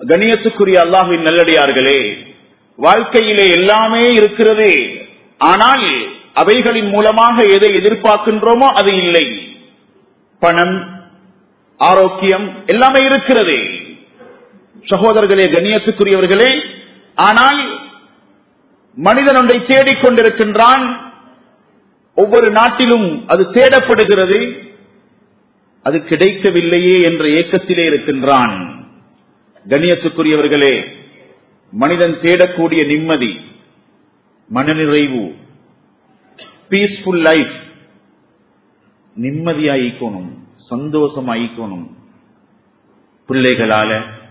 கண்ணியத்துக்குரிய அல்லாஹின் நல்லடியார்களே வாழ்க்கையிலே எல்லாமே இருக்கிறது ஆனால் அவைகளின் மூலமாக எதை எதிர்பார்க்கின்றோமோ அது இல்லை பணம் ஆரோக்கியம் எல்லாமே இருக்கிறது சகோதரர்களே கண்ணியத்துக்குரியவர்களே ஆனால் மனிதன் ஒன்றை தேடிக்கொண்டிருக்கின்றான் ஒவ்வொரு நாட்டிலும் அது தேடப்படுகிறது அது கிடைக்கவில்லையே என்ற ஏக்கத்திலே இருக்கின்றான் கண்ணியத்துக்குரியவர்களே மனிதன் தேடக்கூடிய நிம்மதி மனநிறைவு பீஸ்ஃபுல் லைஃப் நிம்மதியாயிக்கணும் சந்தோஷமாயிக்கணும் பிள்ளைகளால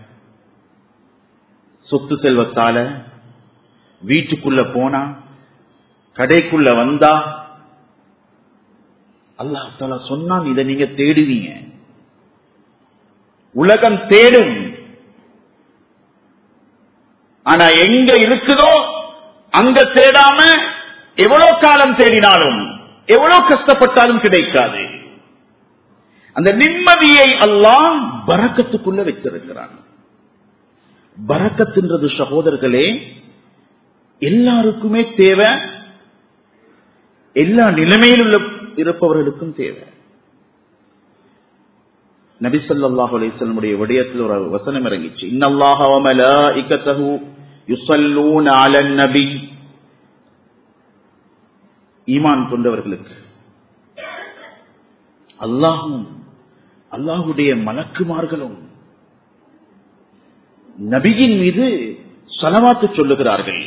சொத்து செல்வத்தால வீட்டுக்குள்ள போனா கடைக்குள்ள வந்தா அல்லாஹால சொன்னான் இதை நீங்க தேடுவீங்க உலகம் தேடும் ஆனா எங்க இருக்குதோ அங்க தேடாம எவ்வளவு காலம் தேடினாலும் எவ்வளவு கஷ்டப்பட்டாலும் கிடைக்காது அந்த நிம்மதியை அல்லாஹ் பறக்கத்துக்குள்ள வைத்திருக்கிறான் பறக்கத்துன்றது சகோதரர்களே எல்லாருக்குமே தேவை எல்லா நிலைமையில் உள்ள இருப்பவர்களுக்கும் தேவை நபிசல்லாஹு அலைஹிஸ்ஸலமுடைய விடயத்தில் ஒரு வசனம் இறங்கிச்சு இன்னல்லாஹ வ மலாயிகத்தஹு யுஸல்லூன அலன் நபி ஈமான் கொண்டவர்களுக்கு அல்லாஹும் அல்லாஹுடைய மலக்குமார்களும் நபியின் மீது சலவாத்து சொல்லுகிறார்கள்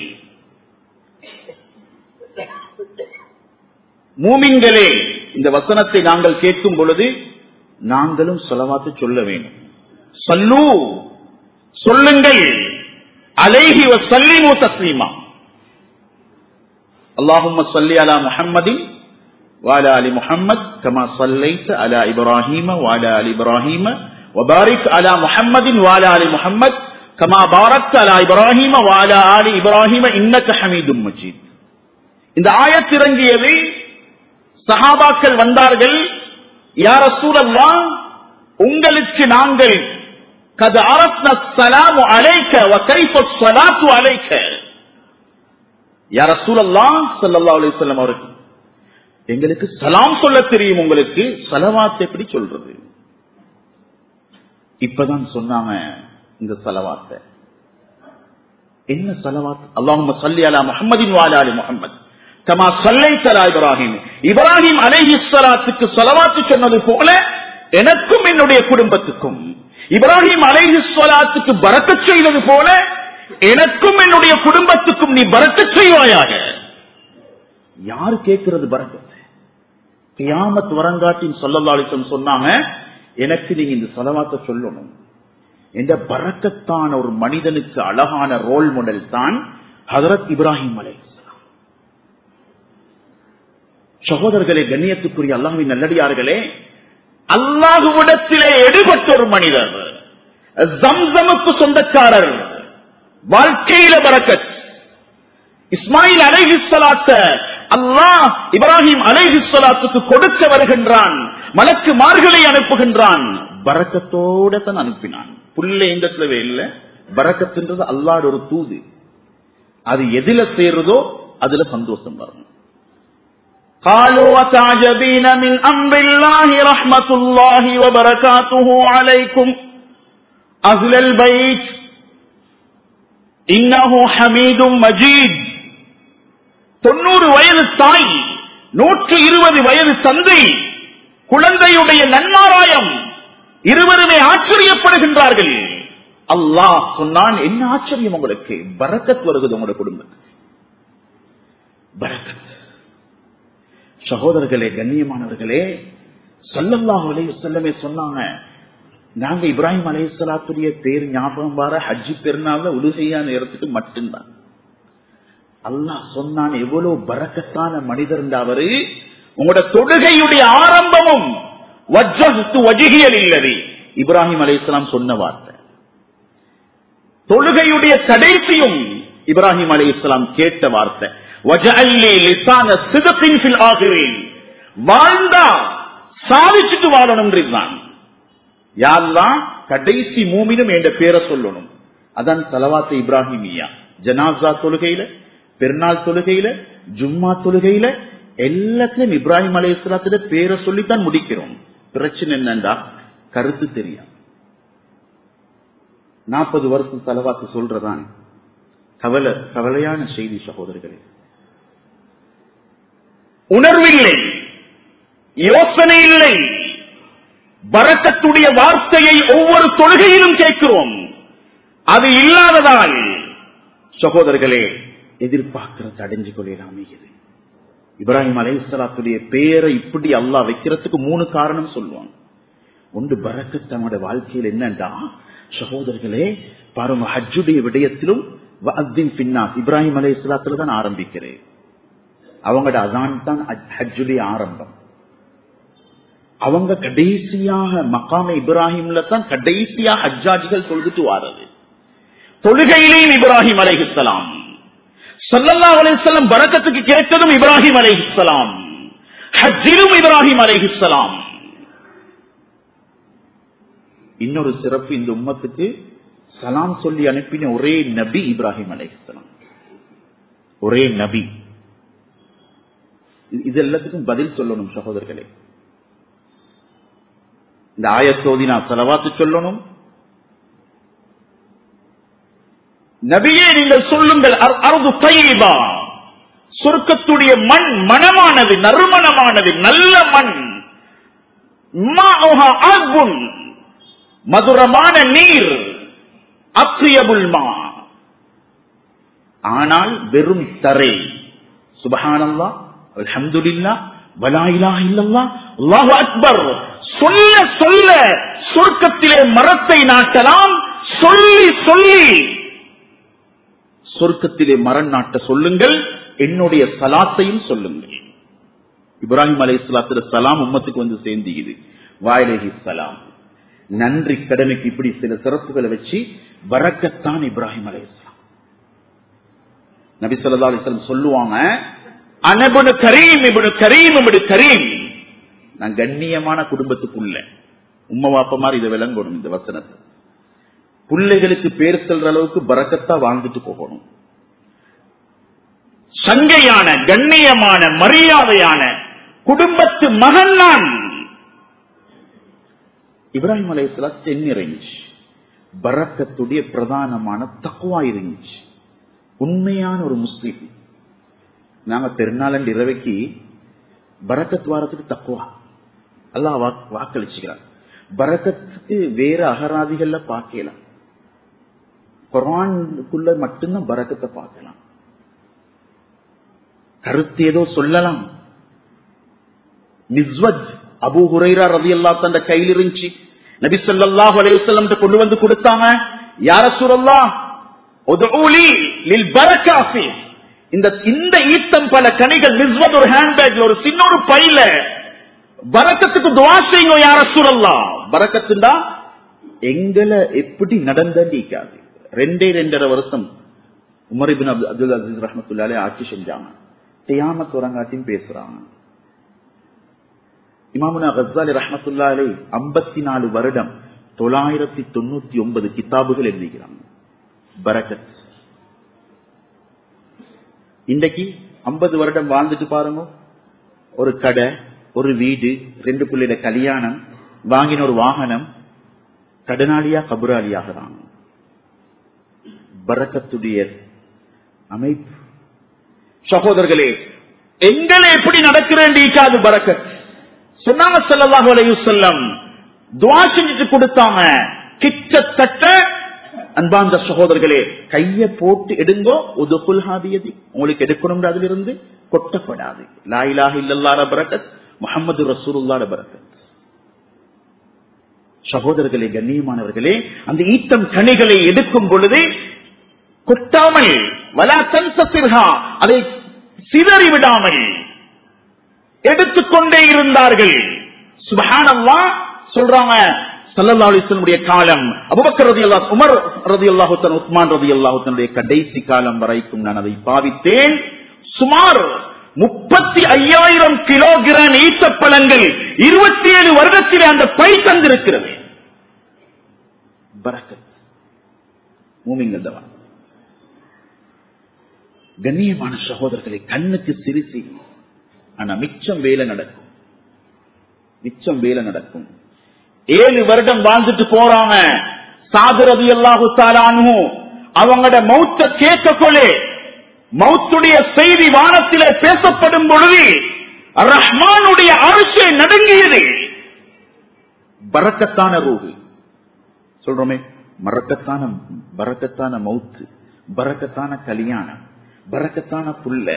மூமின்களே இந்த வசனத்தை நாங்கள் கேட்கும் பொழுது நாங்களும் சொலவாத்து சொல்ல வேண்டும் சொல்லு சொல்லுங்கள் அலைஹி வசல்லிமு தஸ்லீமா اللهم صل على محمد وعلى ال محمد كما صليت على ابراهيم وعلى ال ابراهيم وبارك على محمد وعلى ال محمد كما باركت على ابراهيم وعلى ال ابراهيم انك حميد مجيد இந்த ஆயத் இறங்கியது சஹாபாக்கள் வந்தார்கள் யார சூழல்லா உங்களுக்கு நாங்கள் கது அரஸ்ன சலாமு அழைக்க கைஃப சலாத்து அழைக்க யார சூழல்லா சல்லா அலிசல்லம் அவருக்கு எங்களுக்கு சலாம் சொல்ல தெரியும் உங்களுக்கு சலவாத் எப்படி சொல்றது இப்பதான் சொன்னாங்க இந்த சலவாத்தை என்ன சலவாத் அல்லாஹும் சல்லி அலா முஹம்மதின் வாலா அலி முஹம்மது கமா சல்லை தலா இப்ராஹிம் இப்ராஹிம் அலைஹிஸ்வலாத்துக்கு சலவாத்து சொன்னது போல எனக்கும் என்னுடைய குடும்பத்துக்கும் இப்ராஹிம் அலைஹிஸ்வலாத்துக்கு பறக்க செய்தது போல எனக்கும் என்னுடைய குடும்பத்துக்கும் நீ பறக்க செய்வாயாக யாரு கேட்கிறது பறக்கத்தை கியாமத் வரங்காட்டின் சொல்லலாளித்தம் சொன்னாங்க எனக்கு நீங்க இந்த சலவாத்தை சொல்லணும் என்ற பறக்கத்தான ஒரு மனிதனுக்கு அழகான ரோல் மாடல் தான் ஹதரத் இப்ராஹிம் அலை சகோதரர்களே கண்ணியத்துக்குரிய அல்லாஹின் நல்லடியார்களே அல்லாஹுவிடத்திலே எடுபட்ட ஒரு மனிதர் ஜம்சமுக்கு சொந்தக்காரர் வாழ்க்கையில பறக்கத் இஸ்மாயில் அலைஹிஸ்வலாத்த அல்லாஹ் இப்ராஹிம் அலைஹிஸ்வலாத்துக்கு கொடுக்க வருகின்றான் மலக்கு மார்களை அனுப்புகின்றான் பறக்கத்தோட தான் அனுப்பினான் புல்ல எங்கத்துலவே இல்ல பறக்கத்துன்றது அல்லாட ஒரு தூது அது எதுல சேருதோ அதுல சந்தோஷம் வரும் قالوا وتعجبين من أمر الله رحمة الله وبركاته عليكم أهل البيت إنه حميد مجيد தொண்ணூறு வயது தாய் நூற்று இருபது வயது தந்தை குழந்தையுடைய நன்மாராயம் இருவருமே ஆச்சரியப்படுகின்றார்கள் அல்லாஹ் சொன்னான் என்ன ஆச்சரியம் உங்களுக்கு பரக்கத் வருகிறது உங்களுடைய குடும்பத்துக்கு பரக்கத் சகோதரர்களே கண்ணியமானவர்களே சல்லல்லாஹு அலைஹி வஸல்லமே சொன்னாங்க நாங்க இப்ராஹிம் அலைஹிஸ்ஸலாத்துடைய பேர் ஞாபகம் வர ஹஜ்ஜி பெருநாள்ல உலுகையா நேரத்துக்கு மட்டும்தான் அல்லாஹ் சொன்னான் எவ்வளவு பறக்கத்தான மனிதர் அவரு உங்களோட தொழுகையுடைய ஆரம்பமும் வஜ்ஜஹ்து வஜ்ஹியல் இல்லதி இப்ராஹிம் அலைஹிஸ்ஸலாம் சொன்ன வார்த்தை தொழுகையுடைய கடைசியும் இப்ராஹிம் அலைஹிஸ்ஸலாம் கேட்ட வார்த்தை வஜஅல்லி லிசான சிதத்தின் ஃபில் ஆகிரீன் வாழ்ந்தா சாதிச்சுட்டு வாழணும் இருந்தான் யாரெல்லாம் கடைசி மூமினும் என்ற பேரை சொல்லணும் அதான் தலவாத்து இப்ராஹிமியா ஜனாசா தொழுகையில பெருநாள் தொழுகையில ஜும்மா தொழுகையில எல்லாத்திலும் இப்ராஹிம் அலை இஸ்லாத்திட பேரை சொல்லித்தான் முடிக்கிறோம் பிரச்சனை என்னண்டா கருத்து தெரியும் நாற்பது வருஷம் தலவாத்து சொல்றதான் கவலை கவலையான செய்தி சகோதரர்களே உணர்வில்லை யோசனை இல்லை பரக்கத்துடைய வார்த்தையை ஒவ்வொரு தொழுகையிலும் கேட்கிறோம் அது இல்லாததால் சகோதரர்களே எதிர்பார்க்கிறது அடைஞ்சு கொள்ளலாமே இது இப்ராஹிம் அலைசலாத்துடைய பேரை இப்படி அல்லாஹ் வைக்கிறதுக்கு மூணு காரணம் சொல்லுவாங்க ஒன்று பரக்கத் தன்னோட வாழ்க்கையில் என்னண்டா சகோதரர்களே பாருங்க ஹஜ்ஜுடைய விடயத்திலும் வஅத்தின் பின்னாஸ் இப்ராஹிம் அலைஹிஸ்ஸலாத்துல தான் ஆரம்பிக்கிறேன் அவங்களோட அதான் தான் ஹஜ்ஜுடைய ஆரம்பம் அவங்க கடைசியாக மக்காம இப்ராஹிம்ல தான் கடைசியா ஹஜ்ஜாஜிகள் தொழுதுட்டு வாரது தொழுகையிலேயும் இப்ராஹிம் அலைஹிஸ்ஸலாம் ஸல்லல்லாஹு அலைஹி வஸல்லம் பரக்கத்துக்கு கிடைத்ததும் இப்ராஹிம் அலைஹிஸ்ஸலாம் ஹஜ்ஜிலும் இப்ராஹிம் அலைஹிஸ்ஸலாம் இன்னொரு சிறப்பு இந்த உம்மத்துக்கு சலாம் சொல்லி அனுப்பின ஒரே நபி இப்ராஹிம் அலைஹிஸ்ஸலாம் ஒரே நபி இது- இது எல்லாத்துக்கும் பதில் சொல்லணும் சகோதரர்களே இந்த ஆயத்தோதி நான் செலவாத்து சொல்லணும் நபியே நீங்கள் சொல்லுங்கள் அர்- அர்து தையிபா சொர்க்கத்துடைய மண் மனமானது நறுமணமானது நல்ல மண் மாஉஹா அஸ்புன். மதுரமான நீர் அப்ரியபுல் மா ஆனால் வெறும் தரை சுபஹானல்லா அல்ஹம்துலில்லா வலா இலாஹ இல்லல்லாஹ் அல்லாஹு அக்பர் சொல்ல சொல்ல சொர்க்கத்திலே மரத்தை நாட்டலாம் சொல்லி சொல்லி சொர்க்கத்திலே மரம் நாட்ட சொல்லுங்கள் என்னுடைய சலாத்தையும் சொல்லுங்கள் இப்ராஹிம் அலை இஸ்லாத்துல சலாம் உம்மத்துக்கு வந்து சேர்ந்துக்குது வாயிலகி சலாம் நன்றி கடமைக்கு இப்படி சில சிறப்புகளை வச்சு வரக்கத்தான் இப்ராஹிம் அலை இஸ்லாம் நபி சொல்லா அலிஸ்லாம் சொல்லுவாங்க அனபுனு கரீம் இபுனு கரீம் இபுனு கரீம் நான் கண்ணியமான குடும்பத்துக்குள்ள உம்மா வாப்ப மாதிரி இதை விளங்கணும் இந்த வசனத்தை பிள்ளைகளுக்கு பேர் செல்ற அளவுக்கு பறக்கத்தா வாழ்ந்துட்டு போகணும் சங்கையான கண்ணியமான மரியாதையான குடும்பத்து மகன் நான் இப்ராஹிம் அலைஹிஸ்ஸலாம் தென் இருந்துச்சு பரக்கத்துடைய பிரதானமான தக்குவா இருந்துச்சு உண்மையான ஒரு முஸ்லீம் நாங்க பெருநாளன் இரவைக்கு பரக்கத் வாரத்துக்கு தக்குவா அல்லாஹ் வாக்கு- வாக்களிச்சுக்கிறார் பரக்கத்துக்கு வேற அகராதிகள்ல பார்க்கலாம் குரானுக்குள்ள மட்டும்தான் பரக்கத்தை பார்க்கலாம் கருத்து ஏதோ சொல்லலாம் மிஸ்வத் அபு ஹுரைரா ரவி அல்லா தந்த கையில் இருந்துச்சு நபி ஸல்லல்லாஹு அலைஹி வஸல்லம் கொண்டு வந்து கொடுத்தாங்க யா ரசூலல்லாஹ் உதுஊலி லில் பரக்கா ஃபீ இந்த இந்த ஈத்தம் பல கனிகள் மிஸ்வத் ஒரு ஹேண்ட்பேக்ல ஒரு சின்ன ஒரு பையில பரக்கத்துக்கு துவா செய்யுங்க யா ரசூலல்லாஹ் பரக்கத்துண்டா எங்களை எப்படி நடந்தீக்காது ரெண்டே ரெண்டரை வருஷம் உமர் இபின் அப்து- அப்துல் அசீஸ் ரஹமத்துல்லாலே ஆட்சி செஞ்சாங்க தியாமத் வரங்காட்டியும் பேசுறாங்க இமாமுனா கசாலி ரஹமத்துல்லா அலை ஐம்பத்தி நாலு வருடம் தொள்ளாயிரத்தி தொண்ணூத்தி ஒன்பது கிதாபுகள் எழுதிக்கிறாங்க பரக்கத் இன்றைக்கு ஐம்பது வருடம் வாழ்ந்துட்டு பாருங்க ஒரு கடை ஒரு வீடு ரெண்டு பிள்ளைட கல்யாணம் வாங்கின ஒரு வாகனம் கடனாளியா கபுராளியாகிறாங்க பரக்கத்துடைய அமைப்பு சகோதரர்களே எங்களை எப்படி நடக்கிறேன் பரக்கத் சொன்னாங்க ஸல்லல்லாஹு அலைஹி வஸல்லம் துஆ செஞ்சுட்டு கொடுத்தாங்க கிட்டத்தட்ட அன்பார்ந்த சகோதரர்களே கைய போட்டு எடுங்கோ உதுகுல் ஹாபியதி உங்களுக்கு எடுக்கணும் அதுல இருந்து கொட்டப்படாது லா இலாஹ இல்லல்லாஹ் பரக்கத் முஹம்மது ரசூலுல்லாஹ் பரக்கத் சகோதரர்களே கண்ணியமானவர்களே அந்த ஈத்தம் கனிகளை எடுக்கும் பொழுது கொட்டாமல் வலா தன்சசிர்ஹா அதை சிதறி விடாமல் எடுத்துக்கொண்டே இருந்தார்கள் சுபஹானல்லாஹ் சொல்றாங்க ஸல்லல்லாஹு அலைஹி வஸல்லம் காலம் அபூபக்கர் ரலியல்லாஹு உமர் ரலியல்லாஹு தஆலா உஸ்மான் ரலியல்லாஹு தஆலா கடைசி காலம் வரைக்கும் நான் அதை பாவித்தேன் சுமார் முப்பத்தி ஐயாயிரம் கிலோகிராம் ஈத்தப்பழங்கள் இருபத்தி ஏழு வருடத்திலே அந்த பை தந்திருக்கிறது பரக்கத் மூமிங்கள் தான் கண்ணியமான சகோதரர்களை கண்ணுக்கு சிரிசி ஆனா மிச்சம் வேலை நடக்கும் மிச்சம் வேலை நடக்கும் ஏழு வருடம் வாழ்ந்துட்டு போறாங்க சாதுரதி அல்லாஹு தாலானு அவங்களோட மௌத்த கேட்கக்கொள்ளே மௌத்துடைய செய்தி வானத்திலே பேசப்படும் பொழுது ரஹ்மானுடைய அரசை நடுங்கியது பறக்கத்தான ரூபி சொல்றோமே மறக்கத்தான பறக்கத்தான மவுத்து பறக்கத்தான கல்யாணம் பறக்கத்தான புல்ல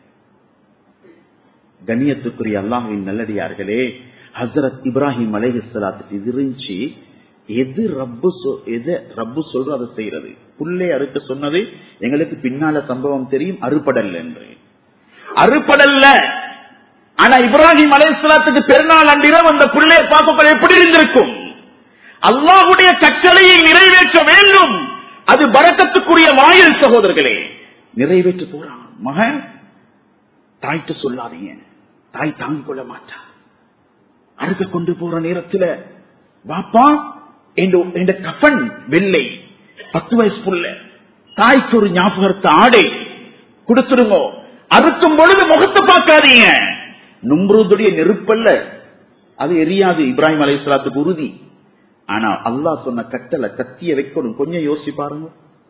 கண்ணியத்துக்குரிய அல்லாஹுவின் நல்லடியார்களே ஹசரத் இப்ராஹிம் அலைஹிஸ்லாத்துக்கு இது இருந்துச்சு எது ரப்பு சொ- எது ரப்பு சொல்ற அதை செய்யறது புல்லை அறுக்க சொன்னது எங்களுக்கு பின்னால சம்பவம் தெரியும் அறுபடல் என்று அறுபடல்ல ஆனா இப்ராஹிம் அலைஹிஸ்லாத்துக்கு பெருநாள் அன்றிரம் அந்த புள்ளைய பார்க்க எப்படி இருந்திருக்கும் அல்லாஹுடைய கட்டளையை நிறைவேற்ற வேண்டும் அது பரக்கத்துக்குரிய வாயில் சகோதரர்களே நிறைவேற்ற போறான் மகன் தாய்ட்டு சொல்லாதீங்க தாய் தாங்கிக் கொள்ள மாட்டா அறுக்க கொண்டு போற நேரத்துல பாப்பா என்ற கஃபன் வெள்ளை பத்து வயசு புள்ள தாய்க்கு ஒரு ஞாபகத்தை ஆடை கொடுத்துருங்க அறுக்கும் பொழுது முகத்தை பார்க்காதீங்க நும்ருதுடைய நெருப்பல்ல அது எரியாது இப்ராஹிம் அலைஹிஸ்ஸலாத்துக்கு உறுதி ஆனா அல்லாஹ் சொன்ன கட்டளை கத்திய வைக்கணும் கொஞ்சம் யோசிச்சு பாருங்க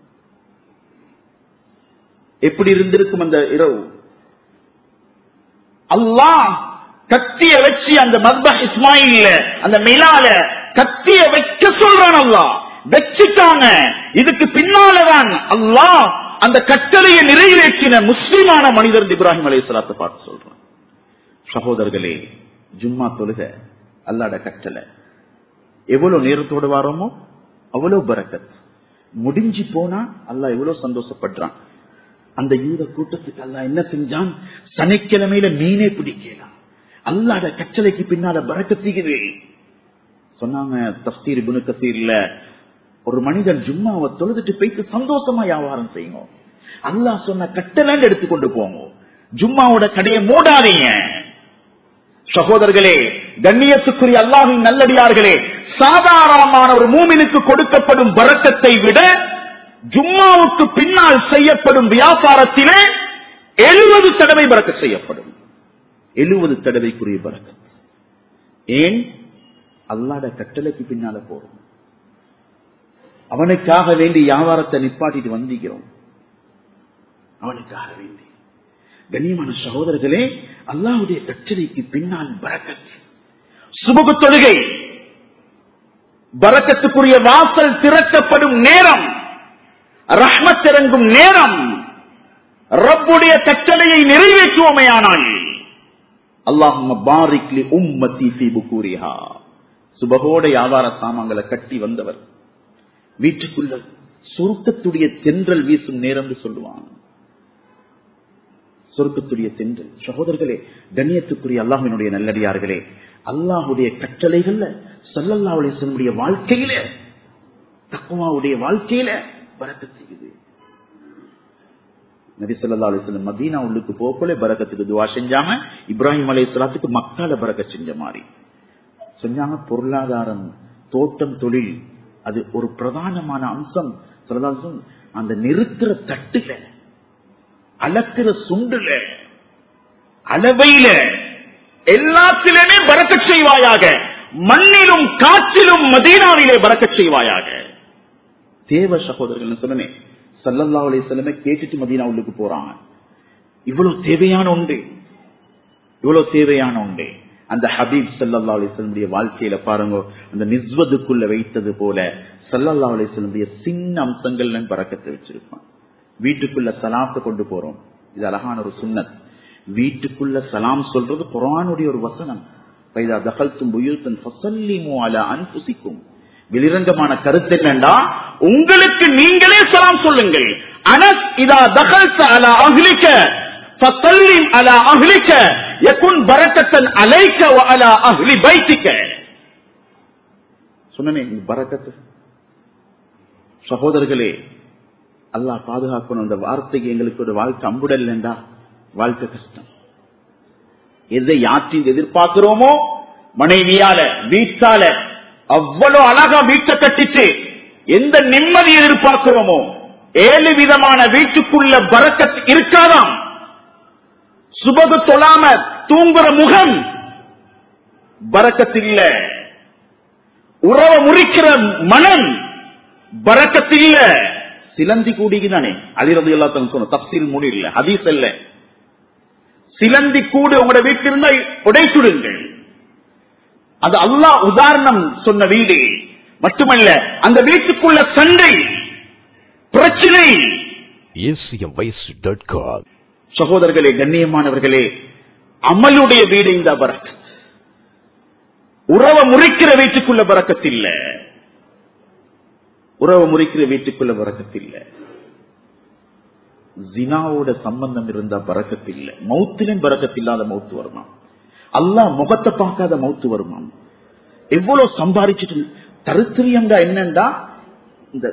எப்படி இருந்திருக்கும் அந்த இரவு அல்லாஹ் கத்திய வச்சு அந்த மத்ப இஸ்மாயில அந்த மிலால கத்திய வைக்க சொல்றான் அல்லாஹ் வச்சுட்டாங்க இதுக்கு பின்னாலதான் அல்லாஹ் அந்த கட்டளையை நிறைவேற்றின முஸ்லிமான மனிதர் இப்ராஹிம் அலைஹிஸ்ஸலாத்தை பார்த்து சொல்றான் சகோதரர்களே ஜும்மா தொழுக அல்லாட கட்டளை எவ்வளவு நேரத்தோடு வாரோமோ அவ்வளவு பரக்கத் முடிஞ்சு போனா அல்லாஹ் எவ்வளவு சந்தோஷப்படுறான் அந்த யூத கூட்டத்துக்கு அல்லாஹ் என்ன செஞ்சான் சனிக்கிழமையில மீனே பிடிக்கலாம் அல்லாட கட்டளைக்கு பின்னால பறக்கத்தீகுது சொன்னாங்க தப்சீர் இப்னு கசீர்ல ஒரு மனிதன் ஜும்மாவை தொழுதுட்டு போயிட்டு சந்தோஷமா வியாபாரம் செய்யுங்க அல்லாஹ் சொன்ன கட்டளைன்னு எடுத்துக்கொண்டு போங்க ஜும்மாவோட கடையை மூடாதீங்க சகோதரர்களே கண்ணியத்துக்குரிய அல்லாஹின் நல்லடியார்களே சாதாரணமான ஒரு மூமினுக்கு கொடுக்கப்படும் பறக்கத்தை விட ஜும்மாவுக்கு பின்னால் செய்யப்படும் வியாபாரத்திலே எழுபது தடவை பறக்க செய்யப்படும் எழுபது தடவைக்குரிய பறக்கத் ஏன் அல்லாட கட்டளைக்கு பின்னால போறோம் அவனுக்காக வேண்டி வியாபாரத்தை நிப்பாட்டிட்டு வந்திக்கிறோம் அவனுக்காக வேண்டி கண்ணியமான சகோதரர்களே அல்லாஹ்வுடைய கட்டளைக்கு பின்னால் பரக்கத் சுபகு தொழுகை பரக்கத்துக்குரிய வாசல் திறக்கப்படும் நேரம் ரஹ்மத் இறங்கும் நேரம் ரப்புடைய கட்டளையை நிறைவேற்றுவோமையானால் அல்லாஹும்ம பாரிக் லி உம்மத்தி ஃபீ புகூரிஹா சுபகோட வியாபார சாமான்களை கட்டி வந்தவர் வீட்டுக்குள்ள சுருக்கத்துடைய தென்றல் வீசும் நேரம் என்று சொல்லுவாங்க சொர்க்கத்துடைய தென்றல் சகோதரர்களே கண்ணியத்துக்குரிய அல்லாஹினுடைய நல்லடியார்களே அல்லாஹுடைய கட்டளைகள்ல சல்லல்லா அலிஸ்லமுடைய வாழ்க்கையில தக்குவாவுடைய வாழ்க்கையில பறக்கத் செய்யுது நபி சொல்லா அலிஸ்லம் மதீனா உள்ளுக்கு போகல பறக்கத்துக்கு துவா செஞ்சாங்க இப்ராஹிம் அலையாத்துக்கு மக்கால பறக்க செஞ்ச மாதிரி செஞ்சாங்க பொருளாதாரம் தோட்டம் தொழில் அது ஒரு பிரதானமான அம்சம் சொல்லலாம் அந்த நிறுத்துற தட்டுல அளக்கிற சுண்டுல அளவையில எல்லாத்திலுமே பறக்க செய்வாயாக மண்ணிலும் காற்றிலும் மதீனாவிலே பறக்க செய்வாயாக தேவ சகோதரர்கள் சொன்னேன் சல்லல்லா அலிஸ்லமே கேட்டுட்டு மதீனா உள்ளுக்கு போறாங்க இவ்வளவு தேவையான உண்டு இவ்வளவு தேவையான உண்டு அந்த ஹபீப் சல்லல்லா அலிஸ்லமுடைய வாழ்க்கையில பாருங்க அந்த நிஸ்வதுக்குள்ள வைத்தது போல சல்லல்லா அலிஸ்லமுடைய சின்ன அம்சங்கள் பறக்கத்தை வச்சிருப்பான் வீட்டுக்குள்ள சலாத்தை கொண்டு போறோம் இது அழகான ஒரு சுன்னத் வீட்டுக்குள்ள சலாம் சொல்றது குரானுடைய ஒரு வசனம் பைதா தகல்த்தும் புயூத்தன் ஃபசல்லிமு அலா அன்ஃபுசிக்கும் வெளிரங்கமான கருத்து என்னண்டா உங்களுக்கு நீங்களே சலாம் சொல்லுங்கள் அனஸ் இதா தகல்த அலா அஹ்லிக்க ஃபசல்லிம் அலா அஹ்லிக்க யகுன் பரக்கத்தன் அலைக்க வ அலா அஹ்லி பைத்திக்க சொன்னனே பரக்கத்து சகோதரர்களே அல்லாஹ் பாதுகாக்கணும் அந்த வார்த்தைக்கு எங்களுக்கு ஒரு வாழ்க்கை அம்புடல் என்றா வாழ்க்கை கஷ்டம் எதை யாற்றில் எதிர்பார்க்கிறோமோ மனைவியால வீட்டால அவ்வளவு அழகா வீட்டை கட்டிட்டு எந்த நிம்மதி எதிர்பார்க்கிறோமோ ஏழு விதமான வீட்டுக்குள்ள பறக்கத் இருக்காதாம் சுபகு தொழாம தூங்குற முகம் பறக்கத்தில்ல உறவை முறிக்கிற மனம் பறக்கத்தில்ல சிலந்தி கூடிக்குதானே அதிரது எல்லாத்தையும் சொன்ன தப்சீல் மொழி இல்ல ஹதீஸ் இல்ல சிலந்தி கூடு உங்களோட வீட்டில் இருந்தா உடைச்சுடுங்கள் அது அல்லாஹ் உதாரணம் சொன்ன வீடு மட்டுமல்ல அந்த வீட்டுக்குள்ள சண்டை பிரச்சனை acmvoice.com. சகோதரர்களே கண்ணியமானவர்களே அமலுடைய வீடு இந்த பறக்கத் உறவை முறிக்கிற வீட்டுக்குள்ள பறக்கத் இல்ல உறவை முறிக்கிற வீட்டுக்குள்ள பறக்கத் இல்ல ஜினாவோட சம்பந்தம் இருந்தா பறக்கத் இல்ல மௌத்திலும் பறக்கத் இல்லாத மௌத்து வருமா அல்லாஹ் முகத்தை பார்க்காத மௌத்து வருமாம் எவ்வளவு சம்பாதிச்சுட்டு தருத்திரியங்கா என்னண்டா இந்த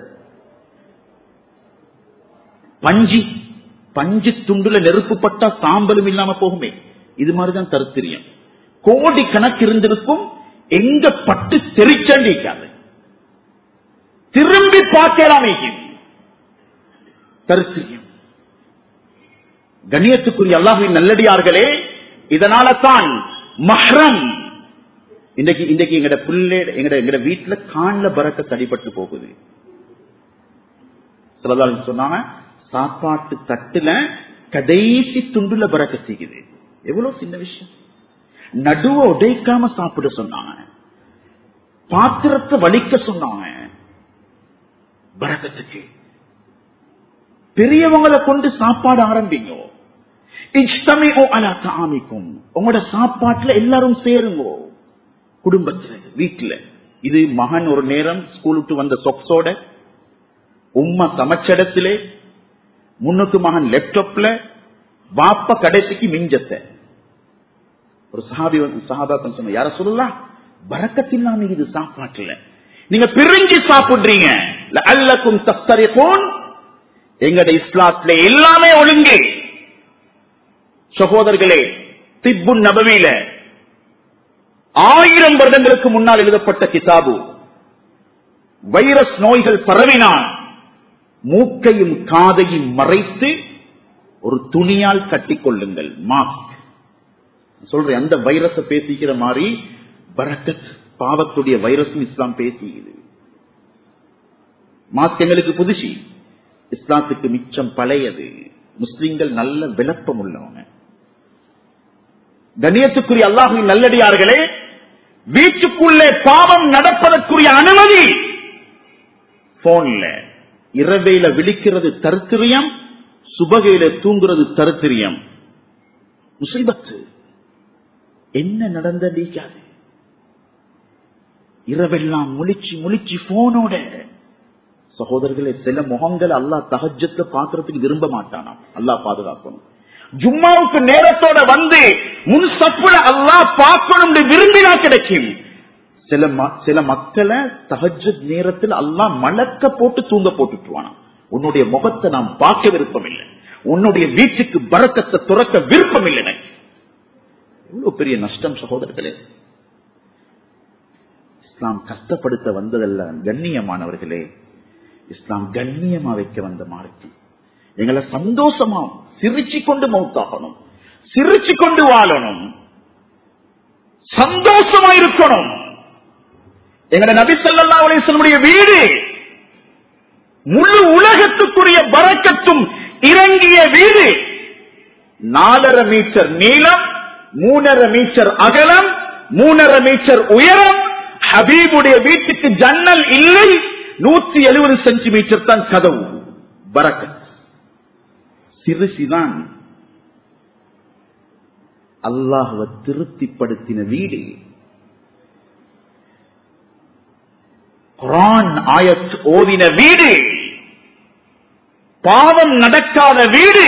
பஞ்சி பஞ்சு துண்டுல நெருப்பு பட்டா சாம்பலும் இல்லாம போகுமே இது மாதிரிதான் தருத்திரியம் கோடி கணக்கு இருந்திருக்கும் எங்க பட்டு தெரிச்சண்டிக்காது திரும்பி பார்க்கலாமே தருத்திரியம் கண்ணியத்துக்குரிய அல்லாஹின் நல்லடியார்களே இதனால தான் மஹ்ரம் இன்றைக்கு இன்றைக்கு எங்கட பிள்ளை எங்கட எங்கட வீட்டுல காண்ல பறக்க தடிபட்டு போகுது சிலதாலும் சொன்னாங்க சாப்பாட்டு தட்டுல கடைசி துண்டுல பறக்க செய்யுது எவ்வளவு சின்ன விஷயம் நடுவ உடைக்காம சாப்பிட சொன்னாங்க பாத்திரத்தை வலிக்க சொன்னாங்க பறக்கத்துக்கு பெரியவங்களை கொண்டு சாப்பாடு ஆரம்பிங்க இஷ்டமிஓ அலா தாமிக்கும் உங்களோட சாப்பாட்டுல எல்லாரும் சேருங்க குடும்பத்துல வீட்டுல இது மகன் ஒரு நேரம் ஸ்கூல் விட்டு வந்த சொக்ஸோட உம்மா சமைச்சடத்திலே முன்னுக்கு மகன் லேப்டாப்ல பாப்ப கடைசிக்கு மிஞ்சத்தை ஒரு சஹாபி வந்து- சஹாபாக்கள் சொன்ன யார சொல்லலாம் பறக்கத்தில்லாம இது சாப்பாட்டுல நீங்க பிரிஞ்சு சாப்பிடுறீங்க அல்லக்கும் தஸ்தரிப்போன் எங்கட இஸ்லாத்துல எல்லாமே ஒழுங்கு சகோதரர்களே திப்பு நபவியில ஆயிரம் வருடங்களுக்கு முன்னால் எழுதப்பட்ட கிதாபு வைரஸ் நோய்கள் பரவினால் மூக்கையும் காதையும் மறைத்து ஒரு துணியால் கட்டிக்கொள்ளுங்கள் மாஸ்க் சொல்றேன் அந்த வைரஸ பேசிக்கிற மாதிரி பரக்கத் பாவத்துடைய வைரஸும் இஸ்லாம் பேசியது மாஸ்க் எங்களுக்கு புதுசி இஸ்லாத்துக்கு மிச்சம் பழையது முஸ்லிம்கள் நல்ல விளப்பம் உள்ளவங்க கண்ணியத்துக்குரிய அல்லாஹின் நல்லடியார்களே வீட்டுக்குள்ளே பாவம் நடப்பதற்குரிய அனுமதி போன்ல இரவையில விழிக்கிறது தருத்திரியம் சுபகையில தூங்குறது தருத்திரியம் முசிபத்து என்ன நடந்த நீக்காது இரவெல்லாம் முழிச்சு முழிச்சு போனோட சகோதரர்களே சில முகங்கள் அல்லாஹ் தஹஜத்தை பாக்குறதுக்கு விரும்ப மாட்டானாம் அல்லாஹ் பாதுகாக்கணும் ஜும்மாவுக்கு நேரத்தோட வந்து முன் சப்புல அல்லாஹ் பார்க்கணும் விரும்பினா கிடைக்கும் சில ம- சில மக்களை தஹஜத் நேரத்தில் அல்லாஹ் மலக்க போட்டு தூங்க போட்டுட்டுவானாம் உன்னுடைய முகத்தை நாம் பார்க்க விருப்பம் இல்லை உன்னுடைய வீட்டுக்கு பறக்கத்தை துறக்க விருப்பம் இல்லை எனக்கு எவ்வளவு பெரிய நஷ்டம் சகோதரர்களே இஸ்லாம் கஷ்டப்படுத்த வந்ததல்ல கண்ணியமானவர்களே இஸ்லாம் கண்ணியமா வைக்க வந்த மார்க்கம் எங்களை சந்தோஷமா சிரிச்சு கொண்டு மௌத்தாகணும் சிரிச்சு கொண்டு வாழணும் சந்தோஷமா இருக்கணும் எங்களை நபி ஸல்லல்லாஹு அலைஹி வஸல்லமுடைய வீடு முழு உலகத்துக்குரிய பரக்கத்தும் இறங்கிய வீடு நாலரை மீட்டர் நீளம் மூணரை மீட்டர் அகலம் மூணரை மீட்டர் உயரம் ஹபீபுடைய வீட்டுக்கு ஜன்னல் இல்லை நூத்தி எழுபது சென்டிமீட்டர் தான் கதவு பரக்கத் சிறுசிதான் அல்லாஹுவ திருப்திப்படுத்தின வீடு குரான் ஆயத் ஓதின வீடு பாவம் நடக்காத வீடு